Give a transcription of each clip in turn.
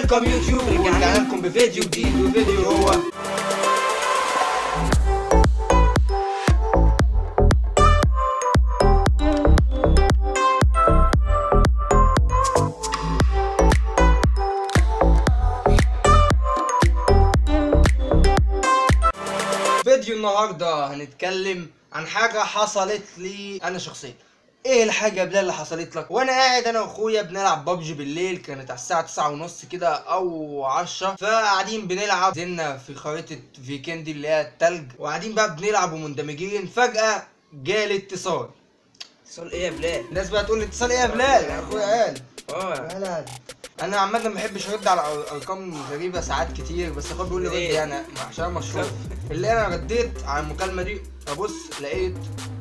لكم يوتيوب رجعنا لكم بفيديو جديد وفيديو هو فيديو النهارده هنتكلم عن حاجه حصلت لي انا شخصيا ايه الحاجه يا بلال اللي حصلت لك وانا قاعد انا واخويا بنلعب بابجي بالليل كانت على الساعه 9 ونص كده او 10 فقاعدين بنلعب نزلنا في خريطه فيكندي اللي هي التلج وقاعدين بقى بنلعب ومندمجين فجاه جالي اتصال اتصال ايه يا بلال؟ الناس بقى تقول لي اتصال ايه يا بلال اخويا قال اه بلد انا عامه ما بحبش ارد على أر- ارقام غريبه ساعات كتير بس اخويا بيقول لي رد ليه؟ يعني عشان أنا مشهور اللي انا رديت على المكالمه دي ابص لقيت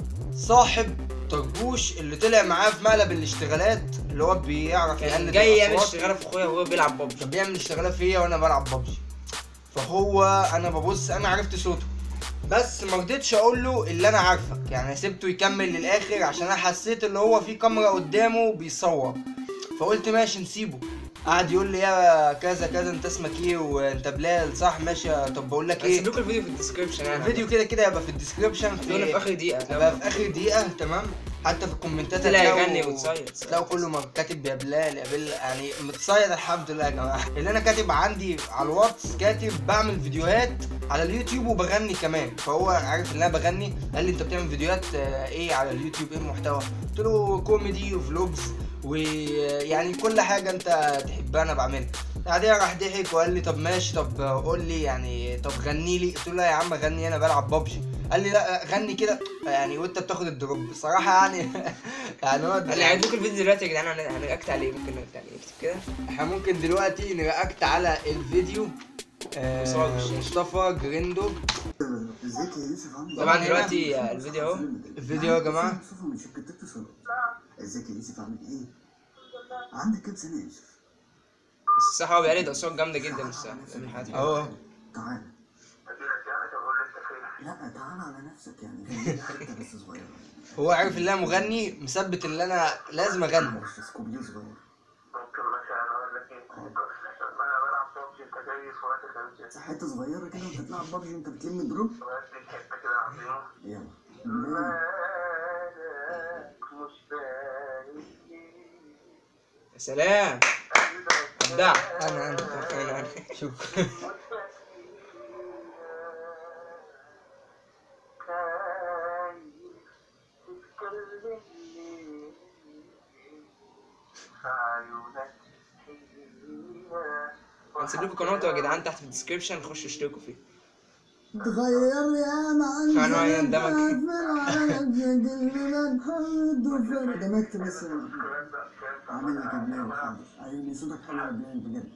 صاحب طربوش اللي طلع معاه في مقلب الاشتغالات اللي هو بيعرف كان يقلد جاي يعمل الأصوات. اشتغاله في اخويا وهو بيلعب بابجي كان بيعمل اشتغالات فيا وانا بلعب ببجي فهو انا ببص انا عرفت صوته بس ما رضيتش اقول له اللي انا عارفك يعني سبته يكمل للاخر عشان انا حسيت اللي هو في كاميرا قدامه بيصور فقلت ماشي نسيبه قعد يقول لي يا كذا كذا انت اسمك ايه وانت بلال صح ماشي طب بقول لك هسيب ايه لكم الفيديو في الديسكربشن يعني الفيديو كده كده يبقى في الديسكربشن هتلاقونا في اخر دقيقه هيبقى في اخر دقيقه تمام حتى في الكومنتات طلع هتلاقوا- يغني وتصيد تلاقوا كله ما كاتب يا بلال يا بلال يعني متصيد الحمد لله يا جماعه اللي انا كاتب عندي على الواتس كاتب بعمل فيديوهات على اليوتيوب وبغني كمان فهو عارف ان انا بغني قال لي انت بتعمل فيديوهات آه، ايه على اليوتيوب ايه المحتوى قلت له كوميدي وفلوجز ويعني كل حاجه انت تحبها انا بعملها بعدين راح ضحك وقال لي طب ماشي طب قول لي يعني طب غني لي قلت له لا يا عم غني انا بلعب ببجي قال لي لا غني كده يعني وانت بتاخد الدروب بصراحه يعني يعني هو اللي هيعيد لكم الفيديو دلوقتي يا جدعان هن- هنرياكت عليه ممكن نرياكت عليه اكتب كده احنا ممكن دلوقتي نرياكت على الفيديو آه مصطفى. مصطفى جريندو ازيك يا يوسف عامل طبعا هنا دلوقتي آه، الفيديو اهو الفيديو يا جماعة. مصطفى من شركة اتصالات ازيك يا يوسف عامل ايه؟ عندك كام سنة يا يوسف؟ بس الصراحه هو بيقلد اصوات جامده جدا الصراحه يعني حاجات حلوة. اهو تعال لا تعال على نفسك يعني خليك حتة بس صغيرة هو عارف ان انا مغني مثبت ان انا لازم اغني بس سكوبيدو صغير ممكن مثلا اقول لك ايه انا بلعب ببجي انت جاي في وقت خمسة بس حتة صغيرة كده وانت بتلعب ببجي وانت بتلم دروب ودي حته كده عظيمه يلا مالك مش باين يا سلام ابدع انا انا انا انا شوف هنسيب لكم قناته يا جدعان تحت في الديسكربشن خشوا اشتركوا فيه تغير يا معلم أنا ويا اندمج. دمجت بس عامل لك يا بلال حاضر عيوني صوتك حلو يا بلال بجد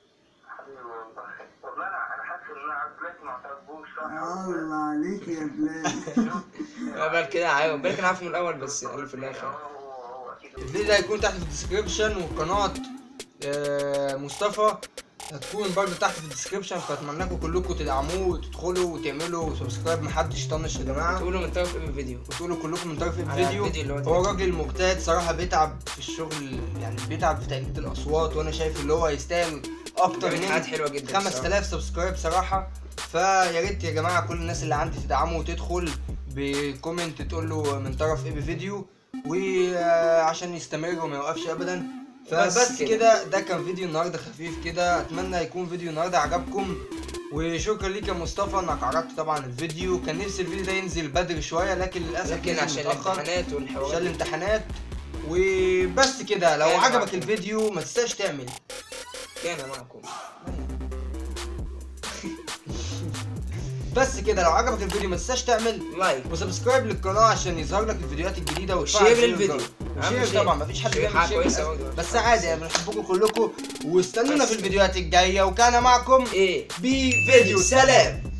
والله انا انا حاسس ان انا طلعت ما تعرفوش الله عليك يا بلال لا بال كده ايوه بالك انا عارفه من الاول بس قالوا في الاخر هو اكيد الفيديو هيكون تحت في الديسكربشن وقناه آه مصطفى هتكون برضه تحت في الديسكربشن فاتمنىكم كلكم تدعموه وتدخلوا وتعملوا سبسكرايب محدش طنش يا جماعه تقولوا من طرف ايه الفيديو وتقولوا كلكم من طرف على الفيديو الفيديو اللي هو هو دلوقتي. راجل مجتهد صراحه بيتعب في الشغل يعني بيتعب في تقليد الاصوات وانا شايف اللي هو يستاهل اكتر بيعمل حاجات من حلوه جدا 5000 سبسكرايب صراحه فيا ريت يا جماعه كل الناس اللي عندي تدعمه وتدخل بكومنت تقول له من طرف ايه بفيديو وعشان يستمر وما يوقفش ابدا بس فبس كده. كده ده كان فيديو النهارده خفيف كده اتمنى يكون فيديو النهارده عجبكم وشكرا ليك يا مصطفى انك عرضت طبعا الفيديو كان نفسي الفيديو ده ينزل بدري شويه لكن للاسف لكن نزل عشان متأخر. الامتحانات عشان والحوارات الامتحانات وبس كده لو كان عجبك معكم. الفيديو ما تنساش تعمل كان معكم بس كده لو عجبك الفيديو ما تنساش تعمل لايك وسبسكرايب للقناه عشان يظهر لك الفيديوهات الجديده وتفعل وشير زر للفيديو. الجرس. أهم وشير شيء. طبعا مفيش حد شير بيعمل حاجة شير كويسة بس, برضه. بس عادي يعني بنحبكم كلكم واستنونا بس في الفيديوهات الجايه وكان معكم ايه بفيديو سلام